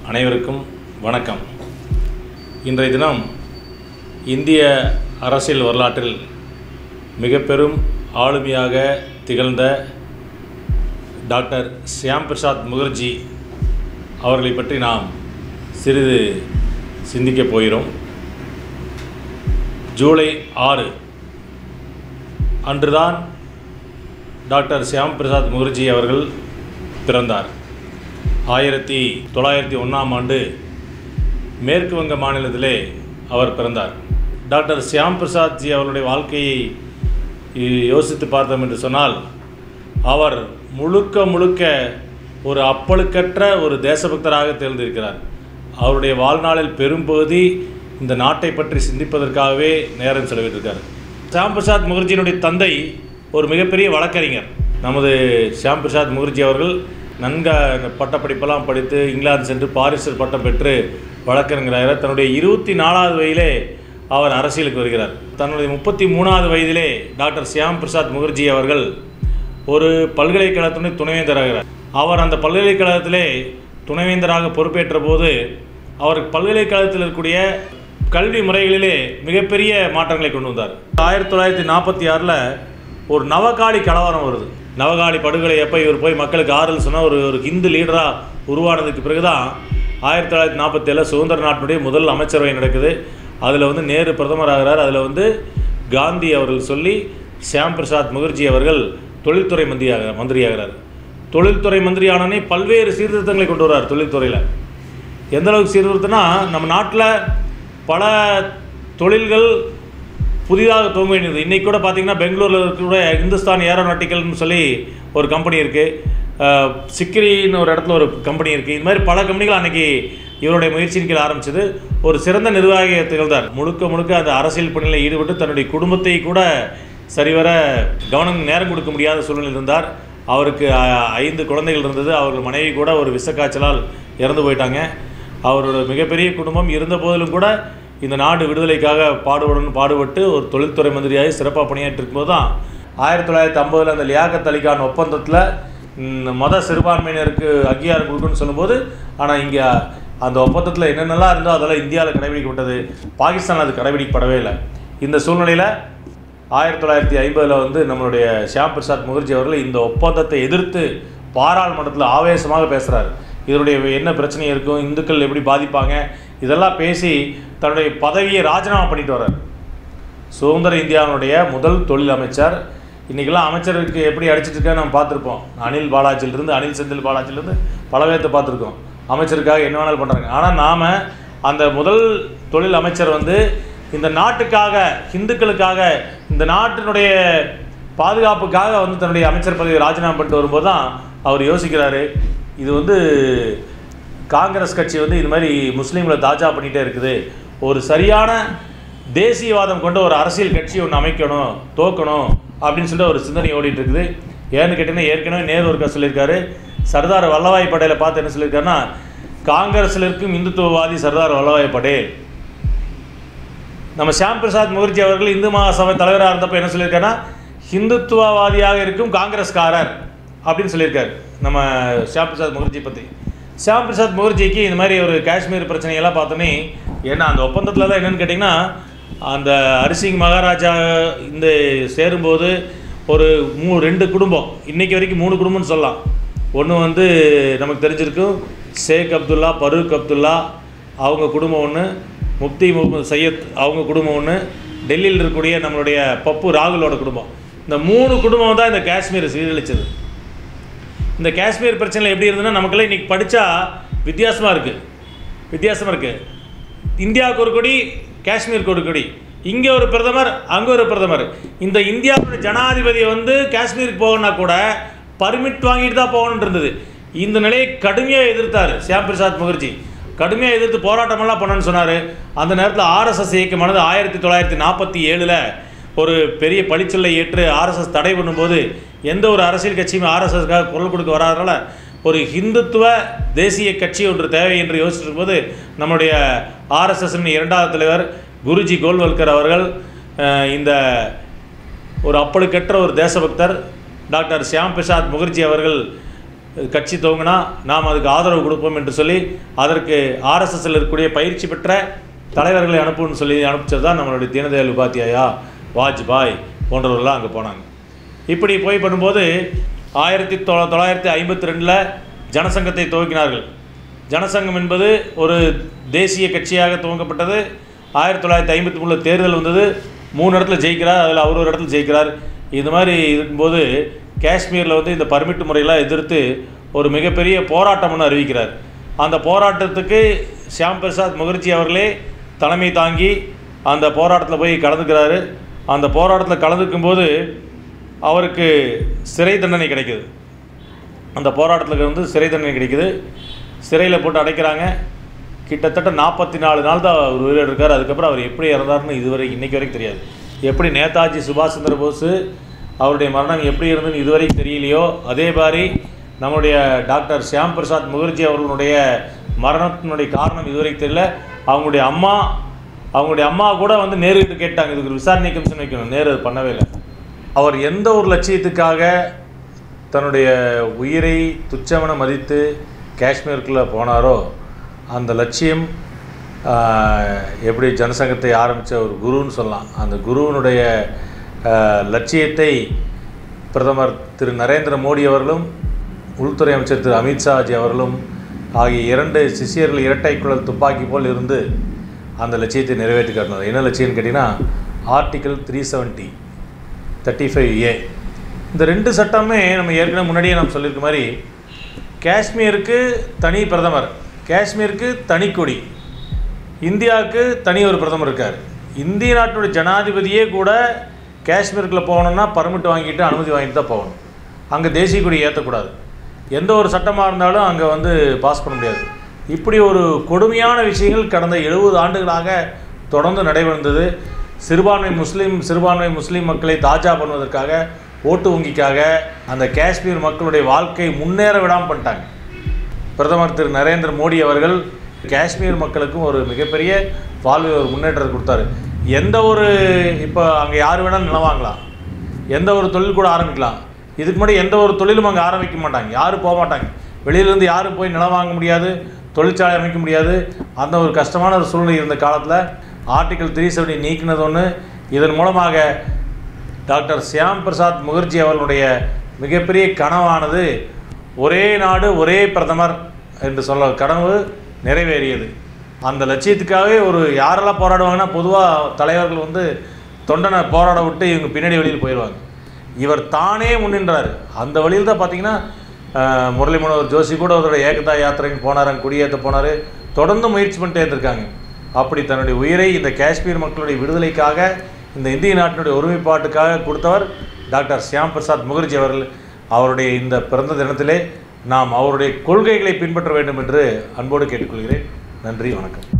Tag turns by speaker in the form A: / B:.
A: அனைவருக்கும் வணக்கம் இன்றைய தினம் இந்திய அரசியல் வரலாற்றில் மிக பெரும் ஆளுமையாக திகழ்ந்த டாக்டர் ஷியாம் பிரசாத் முகர்ஜி அவர்களை பற்றி நாம் சிறிது சிந்திக்கப் போகிறோம் ஜூலை ஆறு அன்றுதான் டாக்டர் ஷியாம் பிரசாத் முகர்ஜி அவர்கள் பிறந்தார் ஆயிரத்தி தொள்ளாயிரத்தி ஒன்றாம் ஆண்டு மேற்கு வங்க மாநிலத்திலே அவர் பிறந்தார் டாக்டர் ஷியாம் பிரசாத் ஜி அவருடைய வாழ்க்கையை இ- யோசித்து பார்த்தோம் என்று சொன்னால் அவர் முழுக்க முழுக்க ஒரு அப்பழுக்கற்ற ஒரு தேசபக்தராக தேர்ந்திருக்கிறார் அவருடைய வாழ்நாளில் பெரும்பகுதி இந்த நாட்டை பற்றி சிந்திப்பதற்காகவே நேரம் செலவிட்டிருக்கார் ஷியாம் பிரசாத் முகர்ஜியினுடைய தந்தை ஒரு மிகப்பெரிய வழக்கறிஞர் நமது ஷியாம் பிரசாத் முகர்ஜி அவர்கள் நன்க பட்டப்படிப்பெல்லாம் படித்து இங்கிலாந்து சென்று பாரிஸ்டர் பட்டம் பெற்று வழக்கறிஞராக தன்னுடைய இருபத்தி நாலாவது வயதிலே அவர் அரசியலுக்கு வருகிறார் தன்னுடைய முப்பத்தி மூணாவது வயதிலே டாக்டர் ஷியாம் பிரசாத் முகர்ஜி அவர்கள் ஒரு பல்கலைக்கழகத்தினுடைய துணைவேந்தராகிறார் அவர் அந்த பல்கலைக்கழகத்திலே துணைவேந்தராக பொறுப்பேற்ற போது அவர் பல்கலைக்கழகத்தில் இருக்கக்கூடிய கல்வி முறைகளிலே மிகப்பெரிய மாற்றங்களை கொண்டு வந்தார் ஆயிரத்தி தொள்ளாயிரத்தி நாற்பத்தி ஆறில் ஒரு நவகாலி கலவரம் வருது நவகாலி படுகொலை எப்போ இவர் போய் மக்களுக்கு ஆறுதல் சொன்னால் ஒரு ஒரு ஹிந்து லீடராக உருவானதுக்கு பிறகு தான் ஆயிரத்தி தொள்ளாயிரத்தி நாற்பத்தேழில் சுதந்திர நாட்டினுடைய முதல் அமைச்சரவை நடக்குது அதில் வந்து நேரு பிரதமர் ஆகிறார் அதில் வந்து காந்தி அவர்கள் சொல்லி ஷியாம் பிரசாத் முகர்ஜி அவர்கள் தொழில்துறை மந்திரியாக மந்திரியாகிறார் தொழில்துறை மந்திரியானனே பல்வேறு சீர்திருத்தங்களை கொண்டு வர்றார் தொழில்துறையில் எந்த அளவுக்கு சீர்திருத்தம்னா நம்ம நாட்டில் பல தொழில்கள் புதிதாக துவங்க வேண்டியது இன்றைக்கி கூட பார்த்தீங்கன்னா பெங்களூரில் இருக்கக்கூடிய இந்துஸ்தான் ஏரோநாட்டிக்கல்னு சொல்லி ஒரு கம்பெனி இருக்குது சிக்கிரின்னு ஒரு இடத்துல ஒரு கம்பெனி இருக்குது இது மாதிரி பல கம்பெனிகள் அன்றைக்கி இவருடைய முயற்சியின் கீழ் ஆரம்பிச்சது ஒரு சிறந்த நிர்வாகியை திகழ்ந்தார் முழுக்க முழுக்க அந்த அரசியல் பணியில் ஈடுபட்டு தன்னுடைய குடும்பத்தை கூட சரிவர கவனம் நேரம் கொடுக்க முடியாத சூழ்நிலையில் இருந்தார் அவருக்கு அஹ், ஐந்து குழந்தைகள் இருந்தது அவர்கள் மனைவி கூட ஒரு விஷக்காய்ச்சலால் இறந்து போயிட்டாங்க அவரோட மிகப்பெரிய குடும்பம் இருந்த போதிலும் கூட இந்த நாடு விடுதலைக்காக பாடுபடணும் பாடுபட்டு ஒரு தொழில்துறை மந்திரியாகி சிறப்பாக பணியாற்றி இருக்கும்போது தான் ஆயிரத்தி தொள்ளாயிரத்தி ஐம்பதில் அந்த லியாக்கத் அலிகான் ஒப்பந்தத்தில் ம், மத சிறுபான்மையினருக்கு அங்கீகாரம் கொடுக்கணும்னு சொல்லும்போது ஆனால் இங்கே அந்த ஒப்பந்தத்தில் என்னென்னலாம் இருந்தோ அதெல்லாம் இந்தியாவில் கடைபிடிக்கப்பட்டது பாகிஸ்தான் அது கடைபிடிக்கப்படவே இல்லை இந்த சூழ்நிலையில் ஆயிரத்தி தொள்ளாயிரத்தி ஐம்பதில் வந்து நம்மளுடைய ஷியாம் பிரசாத் முகர்ஜி அவர்கள் இந்த ஒப்பந்தத்தை எதிர்த்து பாராளுமன்றத்தில் ஆவேசமாக பேசுகிறார் இதனுடைய என்ன பிரச்சனை இருக்கும் இந்துக்கள் எப்படி பாதிப்பாங்க இதெல்லாம் பேசி தன்னுடைய பதவியை ராஜினாமா பண்ணிட்டு வர்றார் சுதந்திர இந்தியாவினுடைய முதல் தொழில் அமைச்சர் இன்றைக்கெல்லாம் அமைச்சருக்கு எப்படி அடிச்சிட்டு இருக்கான்னு நம்ம பார்த்துருப்போம் அனில் பாலாஜிலிருந்து அனில் செந்தில் பாலாஜிலிருந்து பல பேர்த்த பார்த்துருக்கோம் அமைச்சருக்காக என்ன வேணாலும் பண்ணுறாங்க ஆனால் நாம் அந்த முதல் தொழில் அமைச்சர் வந்து இந்த நாட்டுக்காக இந்துக்களுக்காக இந்த நாட்டினுடைய பாதுகாப்புக்காக வந்து தன்னுடைய அமைச்சர் பதவியை ராஜினாமா பண்ணிட்டு வரும்போது தான் அவர் யோசிக்கிறாரு இது வந்து காங்கிரஸ் கட்சி வந்து இது மாதிரி முஸ்லீம்களை தாஜா பண்ணிகிட்டே இருக்குது ஒரு சரியான தேசியவாதம் கொண்ட ஒரு அரசியல் கட்சி ஒன்று அமைக்கணும் தோக்கணும் அப்படின்னு சொல்லிட்டு ஒரு சிந்தனை ஓடிட்டு இருக்குது ஏன்னு கேட்டிங்கன்னா ஏற்கனவே நேரு ஒருக்கா சொல்லியிருக்காரு சர்தார் வல்லபாய் பட்டேலை பார்த்து என்ன சொல்லியிருக்காருன்னா காங்கிரஸில் இருக்கும் இந்துத்துவவாதி சர்தார் வல்லபாய் பட்டேல் நம்ம ஷியாம் பிரசாத் முகர்ஜி அவர்கள் இந்து மகாசபை தலைவராக இருந்தப்போ என்ன சொல்லியிருக்காருன்னா ஹிந்துத்துவவாதியாக இருக்கும் காங்கிரஸ்காரர் அப்படின்னு சொல்லியிருக்காரு நம்ம ஷியாம் பிரசாத் முகர்ஜி பற்றி ஷியாம் பிரசாத் முகர்ஜிக்கு இந்த மாதிரி ஒரு காஷ்மீர் பிரச்சனையெல்லாம் பார்த்தோன்னே ஏன்னா அந்த ஒப்பந்தத்தில் தான் என்னென்னு கேட்டிங்கன்னா அந்த ஹரிசிங் மகாராஜா இந்த சேரும்போது ஒரு மூ ரெண்டு குடும்பம் இன்னைக்கு வரைக்கும் மூணு குடும்பம்னு சொல்லலாம் ஒன்று வந்து நமக்கு தெரிஞ்சிருக்கும் ஷேக் அப்துல்லா பரூக் அப்துல்லா அவங்க குடும்பம் ஒன்று முப்தி முகமது சையத் அவங்க குடும்பம் ஒன்று டெல்லியில் இருக்கக்கூடிய நம்மளுடைய பப்பு ராகுலோட குடும்பம் இந்த மூணு குடும்பம் தான் இந்த காஷ்மீரை சீரழிச்சது இந்த காஷ்மீர் பிரச்சனை எப்படி இருந்ததுன்னா நமக்கெல்லாம் இன்றைக்கி படித்தா வித்தியாசமாக இருக்குது வித்தியாசமாக இருக்குது இந்தியாவுக்கு ஒரு கொடி காஷ்மீருக்கு ஒரு கொடி இங்கே ஒரு பிரதமர் அங்கே ஒரு பிரதமர் இந்த இந்தியாவோட ஜனாதிபதி வந்து காஷ்மீருக்கு போகணும்னா கூட பர்மிட் வாங்கிட்டு தான் போகணுன்னு இருந்தது இந்த நிலையை கடுமையாக எதிர்த்தார் ஷியாம் பிரசாத் முகர்ஜி கடுமையாக எதிர்த்து போராட்டமெல்லாம் பண்ணணும்னு சொன்னார் அந்த நேரத்தில் ஆர்எஸ்எஸ் இயக்கமானது ஆயிரத்தி தொள்ளாயிரத்தி நாற்பத்தி ஏழில் ஒரு பெரிய பழிச்சொல்லை ஏற்று ஆர்எஸ்எஸ் தடை பண்ணும்போது எந்த ஒரு அரசியல் கட்சியும் ஆர்எஸ்எஸ்க்காக குரல் கொடுக்க வராதனால ஒரு ஹிந்துத்துவ தேசிய கட்சி ஒன்று தேவை என்று யோசிச்சிருக்கும் போது நம்முடைய ஆர்எஸ்எஸ்ஸின் இரண்டாவது தலைவர் குருஜி கோல்வல்கர் அவர்கள் அஹ், இந்த ஒரு அப்பழுக்கற்ற ஒரு தேசபக்தர் டாக்டர் ஷியாம் பிரசாத் முகர்ஜி அவர்கள் கட்சி துவங்கினா நாம் அதுக்கு ஆதரவு கொடுப்போம் என்று சொல்லி அதற்கு ஆர்எஸ்எஸ்ஸில் இருக்கக்கூடிய பயிற்சி பெற்ற தலைவர்களை அனுப்புன்னு சொல்லி அனுப்பிச்சது தான் நம்மளுடைய தீனதயாள் உபாத்தியாயா வாஜ்பாய் போன்றவர்கள்லாம் அங்கே போனாங்க இப்படி போய் பண்ணும்போது ஆயிரத்தி தொ தொள்ளாயிரத்தி ஐம்பத்தி ரெண்டில் ஜனசங்கத்தை துவக்கினார்கள் ஜனசங்கம் என்பது ஒரு தேசிய கட்சியாக துவங்கப்பட்டது ஆயிரத்தி தொள்ளாயிரத்தி ஐம்பத்தி மூணில் தேர்தல் வந்தது மூணு இடத்துல ஜெயிக்கிறார் அதில் அவர் ஒரு இடத்துல ஜெயிக்கிறார் இது மாதிரி இருக்கும்போது காஷ்மீரில் வந்து இந்த பர்மிட் முறையெல்லாம் எதிர்த்து ஒரு மிகப்பெரிய போராட்டம் ஒன்று அறிவிக்கிறார் அந்த போராட்டத்துக்கு ஷியாம் பிரசாத் முகர்ஜி அவர்களே தலைமை தாங்கி அந்த போராட்டத்தில் போய் கலந்துக்கிறாரு அந்த போராட்டத்தில் கலந்துக்கும் போது அவருக்கு சிறை தண்டனை கிடைக்குது அந்த போராட்டத்தில் வந்து சிறை தண்டனை கிடைக்குது சிறையில் போட்டு அடைக்கிறாங்க கிட்டத்தட்ட நாற்பத்தி நாலு நாள் தான் அவர் உயிரோடு இருக்கார் அதுக்கப்புறம் அவர் எப்படி இறந்தார்னு இதுவரை இன்னைக்கு வரைக்கும் தெரியாது எப்படி நேதாஜி சுபாஷ் சந்திர போஸ் அவருடைய மரணம் எப்படி இருந்ததுன்னு இதுவரைக்கும் தெரியலையோ அதே மாதிரி நம்முடைய டாக்டர் ஷியாம் பிரசாத் முகர்ஜி அவர்களுடைய மரணத்தினுடைய காரணம் இதுவரைக்கும் தெரியல அவங்களுடைய அம்மா அவங்களுடைய அம்மா கூட வந்து நேருகிட்ட கேட்டாங்க இதுக்கு ஒரு விசாரணை கமிஷன் வைக்கணும் நேரு அது பண்ணவே இல்லை அவர் எந்த ஒரு லட்சியத்துக்காக தன்னுடைய உயிரை துச்சமென மதித்து காஷ்மீருக்குள்ளே போனாரோ அந்த லட்சியம் ஆஹ், எப்படி ஜனசங்கத்தை ஆரம்பித்த ஒரு குருன்னு சொல்லலாம் அந்த குருவினுடைய ஆஹ், லட்சியத்தை பிரதமர் திரு நரேந்திர மோடி அவர்களும் உள்துறை அமைச்சர் திரு அமித்ஷாஜி அவர்களும் ஆகிய இரண்டு சிஷியர்கள் இரட்டை குழல் துப்பாக்கி போல் இருந்து அந்த லட்சியத்தை நிறைவேற்றி காட்டினார் என்ன லட்சியம்னு கேட்டிங்கன்னா article three seventy thirty five A இந்த ரெண்டு சட்டமே நம்ம ஏற்கனவே முன்னாடியே நம்ம சொல்லியிருக்க மாதிரி காஷ்மீருக்கு தனி பிரதமர் காஷ்மீருக்கு தனி கொடி இந்தியாவுக்கு தனி ஒரு பிரதமர் இருக்கார் இந்திய நாட்டுடைய ஜனாதிபதியே கூட காஷ்மீருக்குள்ளே போகணுன்னா பர்மிட் வாங்கிட்டு அனுமதி வாங்கிட்டு தான் போகணும் அங்கே தேசிய கொடி ஏற்றக்கூடாது எந்த ஒரு சட்டமாக இருந்தாலும் அங்கே வந்து பாஸ் பண்ண முடியாது இப்படி ஒரு கொடுமையான விஷயங்கள் கடந்த எழுபது ஆண்டுகளாக தொடர்ந்து நடைபெறுந்தது சிறுபான்மை முஸ்லீம் சிறுபான்மை முஸ்லீம் மக்களை தாஜா பண்ணுவதற்காக ஓட்டு வங்கிக்காக அந்த காஷ்மீர் மக்களுடைய வாழ்க்கை முன்னேற விடாமல் பண்ணிட்டாங்க பிரதமர் திரு நரேந்திர மோடி அவர்கள் காஷ்மீர் மக்களுக்கும் ஒரு மிகப்பெரிய வாழ்வை ஒரு முன்னேற்றத்தை கொடுத்தாரு எந்த ஒரு இப்போ அங்கே யார் வேணாலும் நிலம் வாங்கலாம் எந்த ஒரு தொழில் கூட ஆரம்பிக்கலாம் இதுக்கு முன்னாடி எந்த ஒரு தொழிலும் அங்கே ஆரம்பிக்க மாட்டாங்க யாரும் போக மாட்டாங்க வெளியிலேருந்து யாரும் போய் நிலம் வாங்க முடியாது தொழிற்சாலை அமைக்க முடியாது அந்த ஒரு கஷ்டமான ஒரு சூழ்நிலை இருந்த காலத்தில் ஆர்டிகல் த்ரீ செவன்டி நீக்கினது ஒன்று இதன் மூலமாக டாக்டர் சியாம் பிரசாத் முகர்ஜி அவர்களுடைய மிகப்பெரிய கனவானது ஒரே நாடு ஒரே பிரதமர் என்று சொல்ல கனவு நிறைவேறியது அந்த லட்சியத்துக்காகவே ஒரு யாரெல்லாம் போராடுவாங்கன்னா பொதுவாக தலைவர்கள் வந்து தொண்டனை போராட விட்டு இவங்க பின்னாடி வெளியில் போயிடுவாங்க இவர் தானே முன்னின்றார் அந்த வழியில் தான் பார்த்தீங்கன்னா அஹ், முரளி மனோகர் ஜோஷி கூட அவரோட ஏகதா யாத்திரைக்கு போனார் அங்கே குடியேற்ற போனார் தொடர்ந்து முயற்சி பண்ணிட்டே இருந்திருக்காங்க அப்படி தன்னுடைய உயிரை இந்த காஷ்மீர் மக்களுடைய விடுதலைக்காக இந்த இந்திய நாட்டினுடைய ஒருமைப்பாட்டுக்காக கொடுத்தவர் டாக்டர் ஷியாம் பிரசாத் முகர்ஜி அவர்கள் அவருடைய இந்த பிறந்த தினத்திலே நாம் அவருடைய கொள்கைகளை பின்பற்ற வேண்டும் என்று அன்போடு கேட்டுக்கொள்கிறேன் நன்றி வணக்கம்